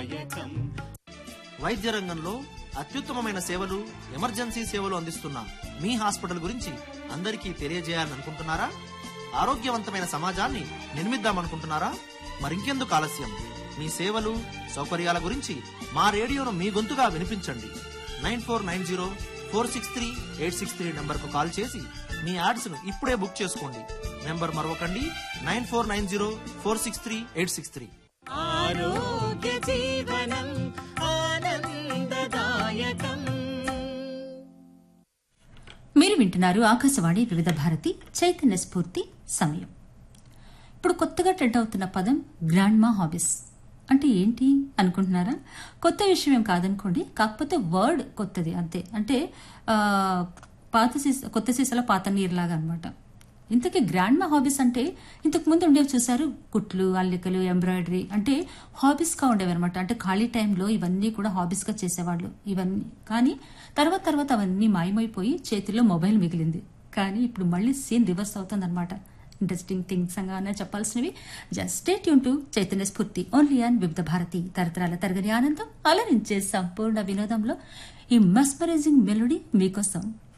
దాయకం వైద్య రంగంలో అత్యుత్తమమైన సేవలు ఎమర్జెన్సీ సేవలు అందిస్తున్న మీ హాస్పిటల్ గురించి అందరికీ తెలియజేయాలని అనుకుంటున్నారా ఆరోగ్యవంతమైన సమాజాన్ని నిర్మిద్దామనుకుంటున్నారా మరింకెందుకు ఆలస్యం మీ సేవలు సౌకర్యాల గురించి మా రేడియోను మీ గొంతుగా వినిపించండి nine four nine zero four six three eight six three నెంబర్కు కాల్ చేసి మీ యాడ్స్ను ఇప్పుడే బుక్ చేసుకోండి నెంబర్ మరొకండి nine four nine zero four six three eight six three ఆరోగ్య జీవనం ఆనందదాయకం మీరు వింటున్నారు ఆకాశవాణి వివిధ భారతి చైతన్య స్ఫూర్తి సమయం ఇప్పుడు కొత్తగా ట్రెండ్ అవుతున్న పదం గ్రాండ్ మా హాబీస్ అంటే ఏంటి అనుకుంటున్నారా కొత్త విషయం ఏం కాదనుకోండి కాకపోతే వర్డ్ కొత్తది అంతే అంటే ఆ, పాత సీస కొత్త సీసాలో పాత నీరులాగా అనమాట ఇంతకీ గ్రాండ్ మా హాబీస్ అంటే ఇంతకు ముందు ఉండేవి చూసారు కుట్లు అల్లికలు ఎంబ్రాయిడరీ అంటే హాబీస్గా ఉండేవి అనమాట అంటే ఖాళీ టైంలో ఇవన్నీ కూడా హాబీస్గా చేసేవాళ్ళు ఇవన్నీ కానీ తర్వాత తర్వాత అవన్నీ మాయమైపోయి చేతిలో మొబైల్ మిగిలింది కానీ ఇప్పుడు మళ్ళీ సీన్ రివర్స్ అవుతుంది అనమాట ఇంట్రెస్టింగ్ థింగ్స్ అనే చెప్పాల్సినవి just stay tune to Chaitanya Spoorthi only and వివిధ భారతి తరతరాల తరగని ఆనందం అలరించే సంపూర్ణ వినోదంలో ఈ మస్మరైజింగ్ మెలోడీ మీకోసం